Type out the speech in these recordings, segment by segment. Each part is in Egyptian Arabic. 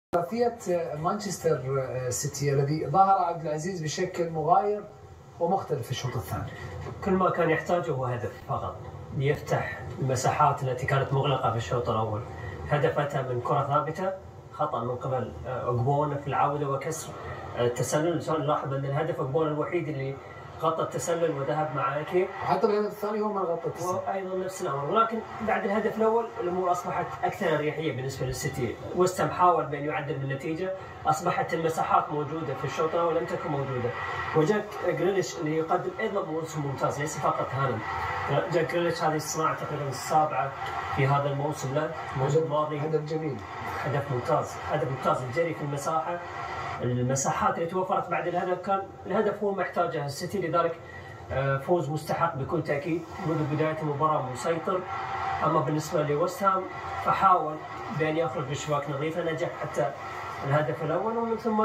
ثلاثية مانشستر سيتي الذي ظهر عبد العزيز بشكل مغاير ومختلف في الشوط الثاني. كل ما كان يحتاجه هو هدف فقط ليفتح المساحات التي كانت مغلقة في الشوط الأول هدف أتى من كرة ثابتة خطأ من قبل أقبون في العودة وكسر التسلل نلاحظ أن الهدف أقبون الوحيد اللي غطى التسلل وذهب مع اكي وحتى الهدف الثاني هو من غطى التسلل وايضا نفس الامر ولكن بعد الهدف الاول الامور اصبحت اكثر اريحيه بالنسبه للسيتي وستم حاول بان يعدل من النتيجه اصبحت المساحات موجوده في الشوط الاول لم تكن موجوده وجاك جريليش اللي يقدم ايضا موسم ممتاز ليس فقط هالاند جاك جريليش هذه الصناعه تقريبا السابعه في هذا الموسم له الموسم الماضي هدف جميل هدف ممتاز هدف ممتاز الجري في المساحه المساحات اللي توفرت بعد الهدف كان الهدف هو ما يحتاجه السيتي لذلك آه، فوز مستحق بكل تاكيد منذ بدايه المباراه مسيطر اما بالنسبه لويست هام فحاول بان يخرج بشباك نظيفه نجح حتى الهدف الاول ومن ثم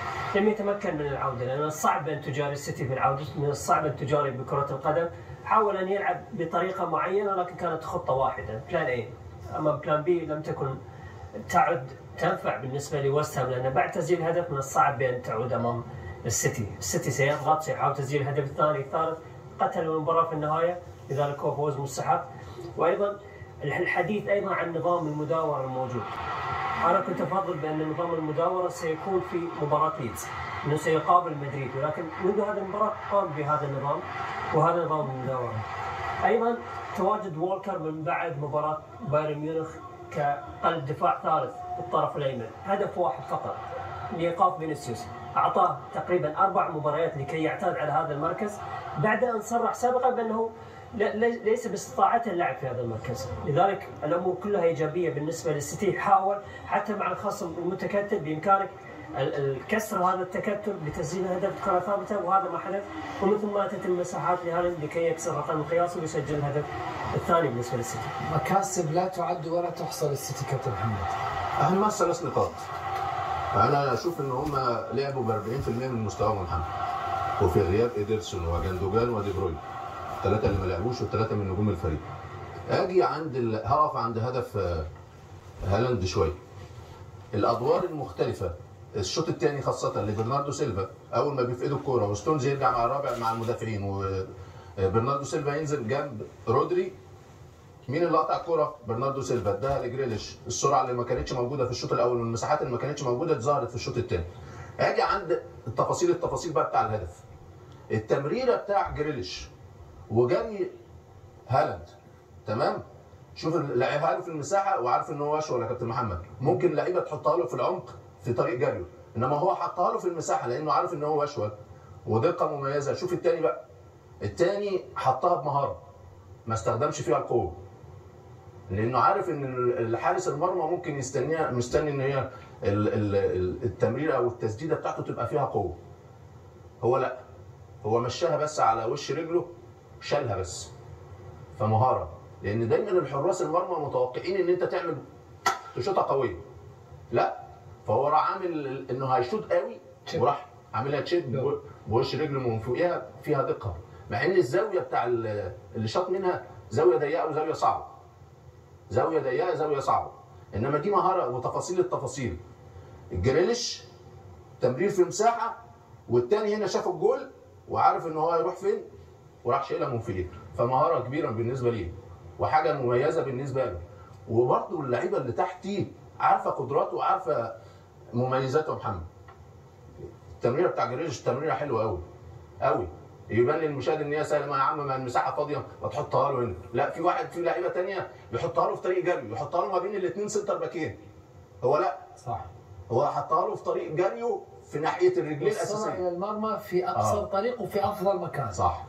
لم يتمكن من العوده لان الصعب ان تجاري السيتي في العوده من الصعب ان تجاري بكره القدم حاول ان يلعب بطريقه معينه لكن كانت خطه واحده بلان اي اما بلان بي لم تكن تعد تنفع بالنسبه لويست هام لان بعد تسجيل هدف من الصعب بان تعود امام السيتي، السيتي سيضغط سيحاول تسجيل الهدف الثاني الثالث قتل المباراه في النهايه لذلك هو فوز مستحق وايضا الحديث ايضا عن نظام المداوره الموجود. انا كنت افضل بان نظام المداوره سيكون في مباراه ليدز انه سيقابل مدريد ولكن منذ هذه المباراه قام بهذا النظام وهذا نظام المداوره. ايضا تواجد وولكر من بعد مباراه بايرن ميونخ كقلب دفاع ثالث بالطرف الايمن هدف واحد فقط لايقاف فينيسيوس اعطاه تقريبا اربع مباريات لكي يعتاد على هذا المركز بعد ان صرح سابقا بانه ليس باستطاعته اللعب في هذا المركز لذلك الامور كلها ايجابيه بالنسبه للسيتي حاول حتى مع الخصم المتكتل بامكانك الكسر هذا التكتل بتسجيل هدف كره ثابته وهذا ما حدث ومن ثم اتت المساحات لهالاند لكي يكسر الرقم القياسي ويسجل الهدف الثاني بالنسبه للسيتي. مكاسب لا تعد ولا تحصى للسيتي كابتن محمد. اهم ثلاث نقاط. انا اشوف ان هم لعبوا ب 40% من مستواهم محمد. وفي غياب ايدرسون وجندوجان ودي بروين. الثلاثه اللي ما لعبوش والثلاثه من نجوم الفريق. اجي عند ال... هقف عند هدف آه، هالاند شويه. الادوار المختلفه الشوط الثاني خاصه لبرناردو سيلفا اول ما بيفقدوا الكوره وستونز يرجع مع الرابع مع المدافعين وبرناردو سيلفا ينزل جنب رودري مين اللي قطع الكوره؟ برناردو سيلفا اداها لجريليش السرعه اللي ما كانتش موجوده في الشوط الاول والمساحات اللي ما كانتش موجوده ظهرت في الشوط الثاني. اجي عند التفاصيل التفاصيل بقى بتاع الهدف. التمريره بتاع جريليش وجري هالاند تمام؟ شوف لعبها له في المساحه وعارف ان هو اشول يا كابتن محمد ممكن لعيبه تحطها له في العمق في طريق جريه انما هو حطها له في المساحه لانه عارف ان هو اشول ودقه مميزه شوف الثاني بقى الثاني حطها بمهاره ما استخدمش فيها القوه لانه عارف ان الحارس المرمى ممكن يستنيها مستني ان هي التمريره او التسديده بتاعته تبقى فيها قوه هو لا هو مشاها بس على وش رجله شالها بس فمهاره لان دايما الحراس المرمى متوقعين ان انت تعمل تشوطه قويه لا فهو راح عامل انه هيشوط قوي وراح عاملها تشيب بوش رجله من فوقيها فيها دقه مع ان الزاويه بتاع اللي شاط منها زاويه ضيقه وزاويه صعبه زاويه ضيقه زاويه صعبه انما دي مهاره وتفاصيل التفاصيل الجريليش تمرير في مساحه والتاني هنا شاف الجول وعارف ان هو هيروح فين وراح شايلها من فوقيه فمهاره كبيره بالنسبه ليه وحاجه مميزه بالنسبه له وبرده اللعيبه اللي تحتيه عارفه قدراته وعارفه مميزاته محمد التمريره بتاع جريش تمريره حلوه قوي قوي يبان للمشاهد ان هي سهله يا عم ما المساحه فاضيه ما تحطها له هنا لا في واحد في لعيبه ثانيه بيحطها له في طريق جري يحطها له ما بين الاثنين سنتر باكين هو لا صح هو حطها له في طريق جريه في ناحيه الرجلين الاساسيه الى المرمى في اقصر آه. طريق وفي افضل مكان صح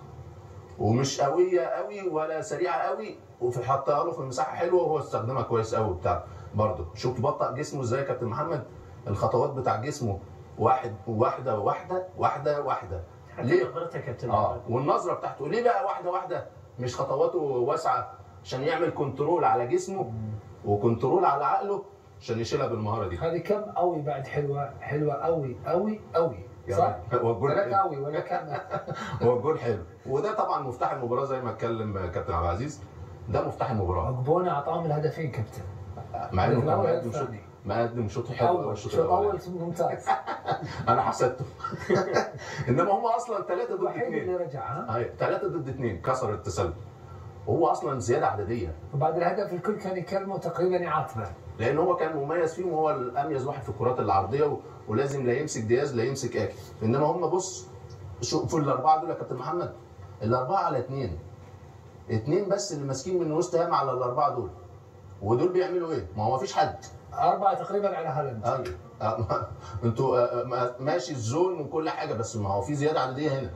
ومش قويه قوي ولا سريعه قوي وفي حطها له في مساحه حلوه وهو استخدمها كويس قوي بتاع برضه شوف بطأ جسمه ازاي يا كابتن محمد الخطوات بتاع جسمه واحد واحده واحده واحده واحده ليه نظرتك يا كابتن اه والنظره بتاعته ليه بقى واحده واحده مش خطواته واسعه عشان يعمل كنترول على جسمه وكنترول على عقله عشان يشيلها بالمهاره دي هذه كم قوي بعد حلوه حلوه قوي قوي قوي صح هو الجول ولا قوي ولا كم هو الجول حلو وده طبعا مفتاح المباراه زي ما اتكلم كابتن عبد العزيز ده مفتاح المباراه عقبونا اعطاهم الهدفين كابتن مع انه كان مقدم شوط حلو أوي اول الشوط شوط الاول اول ممتاز انا حسدته انما هم اصلا ثلاثه ضد الوحيد اللي اثنين رجع ها هاي ثلاثه ضد اثنين كسر التسلل هو اصلا زياده عدديه وبعد الهدف الكل كان يكلمه تقريبا يعاتبه لان هو كان مميز فيهم وهو الاميز واحد في الكرات العرضيه و... ولازم لا يمسك دياز لا يمسك اكي انما هم بص شوفوا الاربعه دول يا كابتن محمد الاربعه على اثنين اثنين بس اللي ماسكين من وسط هام على الاربعه دول ودول بيعملوا ايه؟ ما هو مفيش حد اربعه تقريبا على هالاند ايوه آه، ما- انتوا آه، ما- ماشي الزون وكل حاجه بس ما هو في زياده عدديه هنا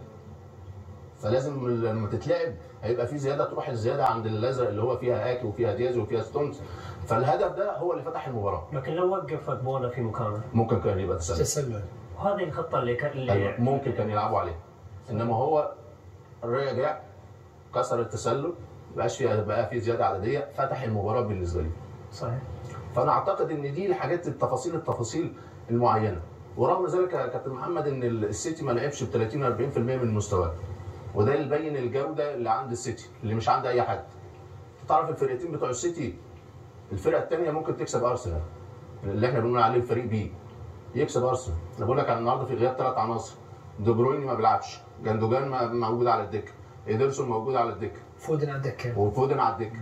فلازم لما تتلعب هيبقى في زياده تروح الزياده عند الازرق اللي هو فيها اكي وفيها دياز وفيها ستونز فالهدف ده هو اللي فتح المباراه لكن لو وقف بونا في مكانه ممكن كان يبقى تسلل تسلل وهذه الخطه اللي كان اللي أيوة، ممكن كان يلعبوا عليه انما هو رجع كسر التسلل بقاش فيها بقى في زياده عدديه فتح المباراه بالنسبه لي صحيح فانا اعتقد ان دي الحاجات التفاصيل التفاصيل المعينه ورغم ذلك يا كابتن محمد ان السيتي ما لعبش ب 30 40% من مستواه وده اللي يبين الجوده اللي عند السيتي اللي مش عند اي حد تعرف الفرقتين بتوع السيتي الفرقه الثانيه ممكن تكسب ارسنال اللي احنا بنقول عليه الفريق بي يكسب ارسنال انا بقول لك على النهارده في غياب ثلاث عناصر دي بروين ما بيلعبش جندوجان ما- موجود على الدكه ايدرسون موجود على الدكه فودن على الدكه وفودن على الدكه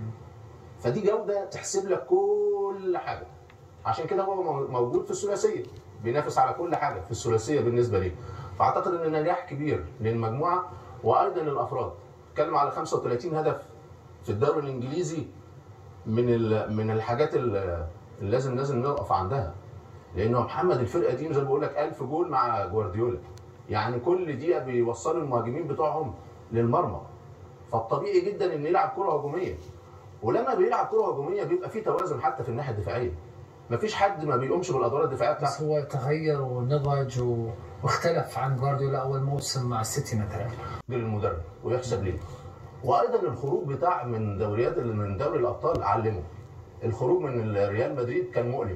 فدي جوده تحسب لك كل حاجه عشان كده هو مو- موجود في الثلاثيه بينافس على كل حاجه في الثلاثيه بالنسبه لي فاعتقد ان نجاح كبير للمجموعه وايضا الافراد اتكلم على 35 هدف في الدوري الانجليزي من ال- من الحاجات ال- اللي لازم لازم نقف عندها لانه محمد الفرقه دي زي ما بقول لك 1000 جول مع جوارديولا يعني كل دقيقه بيوصلوا المهاجمين بتوعهم للمرمى فالطبيعي جدا ان يلعب كره هجوميه ولما بيلعب كره هجوميه بيبقى في توازن حتى في الناحيه الدفاعيه مفيش حد ما بيقومش بالادوار الدفاعيه بس بتاعته هو تغير ونضج و- واختلف عن جوارديولا اول موسم مع السيتي مثلا للمدرب ويحسب ليه وايضا الخروج بتاع من دوريات من دوري الابطال علمه الخروج من ريال مدريد كان مؤلم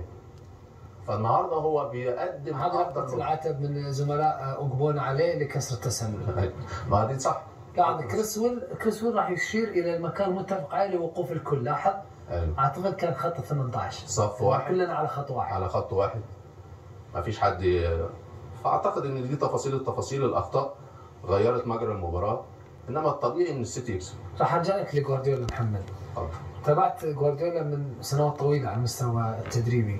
فالنهارده هو بيقدم هذا لقطه افضل العتب من زملاء اوجبون عليه لكسر التسلل ما دي صح لا عند كريس ويل كريس ويل راح يشير الى المكان المتفق عليه لوقوف الكل لاحظ أيوة. اعتقد كان خط 18 صف واحد كلنا على خط واحد على خط واحد ما فيش حد ي- فاعتقد ان دي تفاصيل التفاصيل الاخطاء غيرت مجرى المباراه انما الطبيعي ان السيتي يكسب راح ارجع لك لجوارديولا محمد اتفضل. تابعت جوارديولا من سنوات طويله على المستوى التدريبي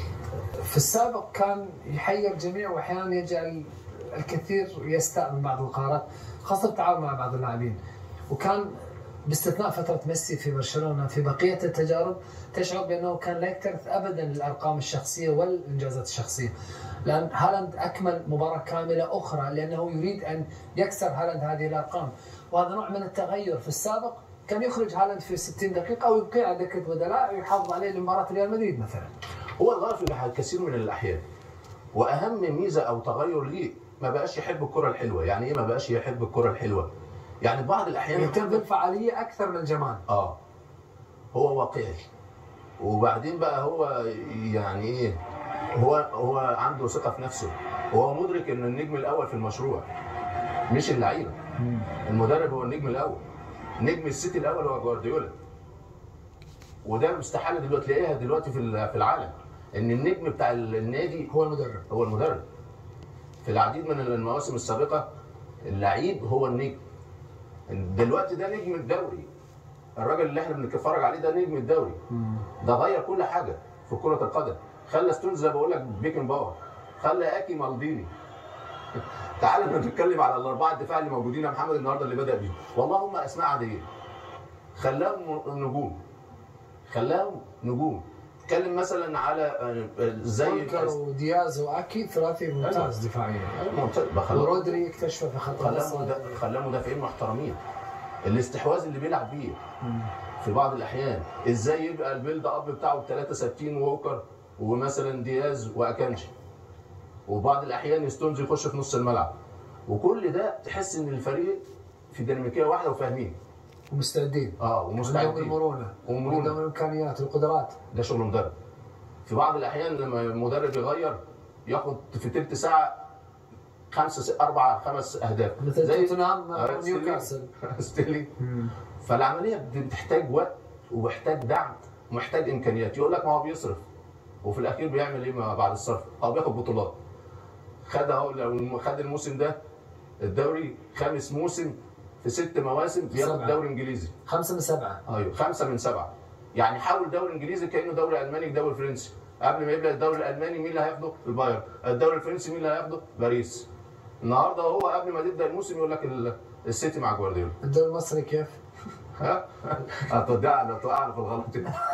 في السابق كان يحير الجميع واحيانا يجعل الكثير يستاء من بعض القرارات خاصه بالتعاون مع بعض اللاعبين وكان باستثناء فتره ميسي في برشلونه في بقيه التجارب تشعر بانه كان لا يكترث ابدا الارقام الشخصيه والانجازات الشخصيه لان هالاند اكمل مباراه كامله اخرى لانه يريد ان يكسر هالاند هذه الارقام وهذا نوع من التغير في السابق كان يخرج هالاند في 60 دقيقه او يبقيه على دكه بدلاء ويحافظ عليه لمباراه ريال مدريد مثلا هو اتغير في كثير من الاحيان واهم ميزه او تغير ليه ما بقاش يحب الكره الحلوه يعني ايه ما بقاش يحب الكره الحلوه يعني بعض الاحيان يهتم بالفعاليه اكثر من الجمال اه هو واقعي وبعدين بقى هو يعني ايه هو هو عنده ثقه في نفسه وهو مدرك ان النجم الاول في المشروع مش اللعيبه المدرب هو النجم الاول نجم السيتي الاول هو جوارديولا وده مستحيل دلوقتي تلاقيها دلوقتي في ال- في العالم ان النجم بتاع النادي هو المدرب هو المدرب في العديد من المواسم السابقه اللعيب هو النجم دلوقتي ده نجم الدوري الراجل اللي احنا بنتفرج عليه ده نجم الدوري ده غير كل حاجه في كره القدم خلى ستونز زي ما بقول لك بيكن باور خلى اكي مالديني تعال احنا نتكلم على الاربعه الدفاع اللي موجودين يا محمد النهارده اللي بدا بيهم والله هم اسماء عاديه خلاهم نجوم خلاهم نجوم اتكلم مثلا على آه، زي مونكر ودياز واكي ثلاثي ممتاز دفاعيا ممتاز بخلوه- ورودري اكتشف في خط خلاه الوسط مدا- خلاه مدافعين محترمين الاستحواذ اللي بيلعب بيه في بعض الاحيان ازاي يبقى البيلد اب بتاعه بثلاثه ثابتين ووكر ومثلا دياز واكانجي وبعض الاحيان ستونز يخش في نص الملعب وكل ده تحس ان الفريق في ديناميكيه واحده وفاهمين ومستعدين اه عندهم ومستعدين المرونه ومرونة. عندهم الامكانيات والقدرات ده شغل مدرب في بعض الاحيان لما المدرب يغير ياخد في تلت ساعه خمسه اربع خمس اهداف مثل زي- توتنهام آه، مع نيوكاسل ستيلي فالعمليه بتحتاج وقت ومحتاج دعم ومحتاج امكانيات يقول لك ما هو بيصرف وفي الاخير بيعمل ايه ما بعد الصرف؟ اه بياخد بطولات خد اهو لو خد الموسم ده الدوري خامس موسم في ست مواسم بياخد سبعة. دوري انجليزي خمسه من سبعه ايوه خمسه من سبعه يعني حول دوري انجليزي كانه دوري الماني دوري فرنسي قبل ما يبدا الدوري الالماني مين اللي هياخده؟ البايرن الدوري الفرنسي مين اللي هياخده؟ باريس النهارده هو قبل ما تبدا الموسم يقول لك ال- السيتي مع جوارديولا الدوري المصري كيف؟ ها هتوقعنا هتوقعنا في الغلط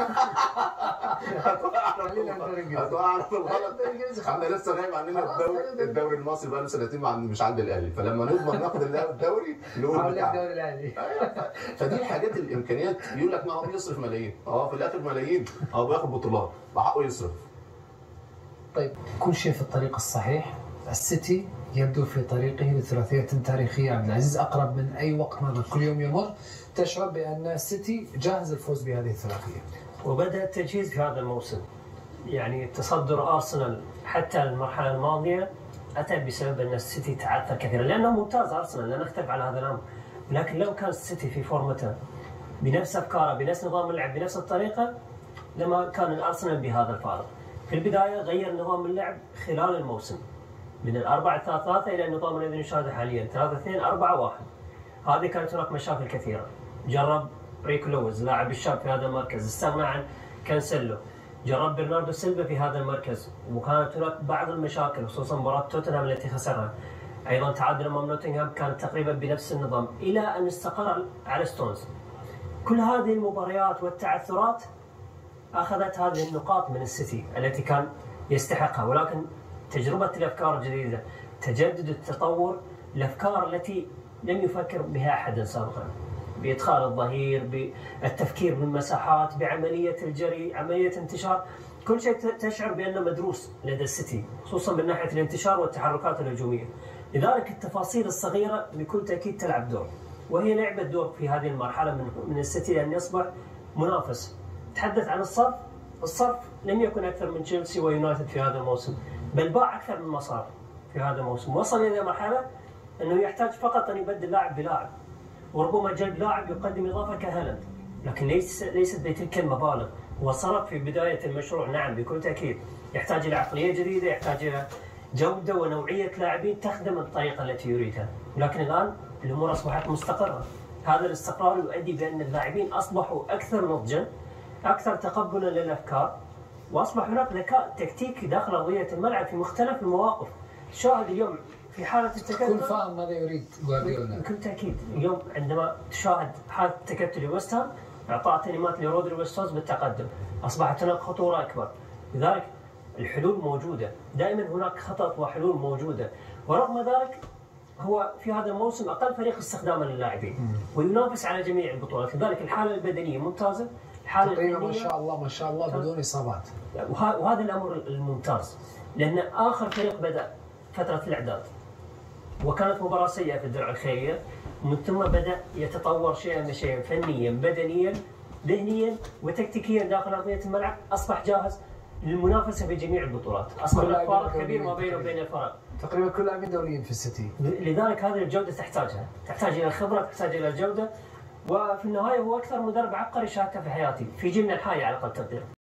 هتوقعنا في خلينا الغلط. الدوري الإنجليزي. هتوقعنا في الغلط الدوري الإنجليزي خلاص. احنا لسه غايب عننا خلاص، الدوري خلينا الدوري. الدوري المصري بقى له سنتين مع- مش عند الاهلي فلما نضمن ناخد الدوري نقول حول بتاعنا الدوري الاهلي فدي الحاجات الامكانيات يقول لك ما هو بيصرف ملايين اه في الاخر ملايين اه بياخد بطولات بحقه يصرف طيب كل شيء في الطريق الصحيح السيتي يبدو في طريقه لثلاثية تاريخية عبد العزيز أقرب من أي وقت مضى كل يوم يمر تشعر بأن السيتي جاهز للفوز بهذه الثلاثية وبدا التجهيز في هذا الموسم يعني تصدر ارسنال حتى المرحله الماضيه اتى بسبب ان السيتي تعثر كثيرا لانه ممتاز ارسنال لا نختلف على هذا الامر لكن لو كان السيتي في فورمته بنفس افكاره بنفس نظام اللعب بنفس الطريقه لما كان الارسنال بهذا الفارق في البدايه غير نظام اللعب خلال الموسم من الأربعة ثلاثة ثلاثة إلى النظام الذي نشاهده حاليا ثلاثة اثنين أربعة واحد هذه كانت هناك مشاكل كثيرة جرب ريكو لويز لاعب الشاب في هذا المركز استغنى عن كانسيلو جرب برناردو سيلفا في هذا المركز وكانت هناك بعض المشاكل خصوصا مباراة توتنهام التي خسرها ايضا تعادل امام نوتنغهام كانت تقريبا بنفس النظام الى ان استقر على ستونز كل هذه المباريات والتعثرات اخذت هذه النقاط من السيتي التي كان يستحقها ولكن تجربه الافكار الجديده تجدد التطور الافكار التي لم يفكر بها احد سابقا بادخال الظهير بالتفكير بالمساحات بعمليه الجري عمليه انتشار كل شيء ت- تشعر بانه مدروس لدى السيتي خصوصا من ناحيه الانتشار والتحركات الهجوميه لذلك التفاصيل الصغيره بكل تاكيد تلعب دور وهي لعبت دور في هذه المرحله من من السيتي لان يصبح منافس تحدث عن الصرف الصرف لم يكن اكثر من تشيلسي ويونايتد في هذا الموسم بل باع اكثر من مصاري في هذا الموسم وصل الى مرحله انه يحتاج فقط ان يبدل لاعب بلاعب وربما جلب لاعب يقدم اضافه كهالاند لكن ليس ليست بتلك المبالغ هو صرف في بدايه المشروع نعم بكل تاكيد يحتاج الى عقليه جديده يحتاج الى جوده ونوعيه لاعبين تخدم الطريقه التي يريدها لكن الان الامور اصبحت مستقره هذا الاستقرار يؤدي بان اللاعبين اصبحوا اكثر نضجا اكثر تقبلا للافكار واصبح هناك ذكاء تكتيكي داخل ارضيه الملعب في مختلف المواقف شاهد اليوم في حاله كل التكتل فاهم ماذا يريد جوارديولا بكل تاكيد اليوم عندما تشاهد حاله التكتل لويست هام اعطاء تعليمات لرودري ويستوز بالتقدم اصبحت هناك خطوره اكبر لذلك الحلول موجوده دائما هناك خطط وحلول موجوده ورغم ذلك هو في هذا الموسم اقل فريق استخداما للاعبين وينافس على جميع البطولات لذلك الحاله البدنيه ممتازه الحاله تقريبا ما الفنيه شاء الله ما شاء الله بدون إصابات وه- وهذا الامر الممتاز لان اخر فريق بدا فتره الاعداد وكانت مباراه سيئه في الدرع الخيريه ومن ثم بدا يتطور شيئا فشيئا فنيا بدنيا ذهنيا وتكتيكيا داخل ارضيه الملعب اصبح جاهز للمنافسه في جميع البطولات اصبح كل هناك فارق لاعبين كبير ما بينه دوليين وبين الفرق تقريبا كل لاعبين دوليين في السيتي لذلك هذه الجوده تحتاجها تحتاج الى الخبره تحتاج الى الجوده وفي النهايه هو اكثر مدرب عبقري شاهدته في حياتي في جيلنا الحالي على اقل تقدير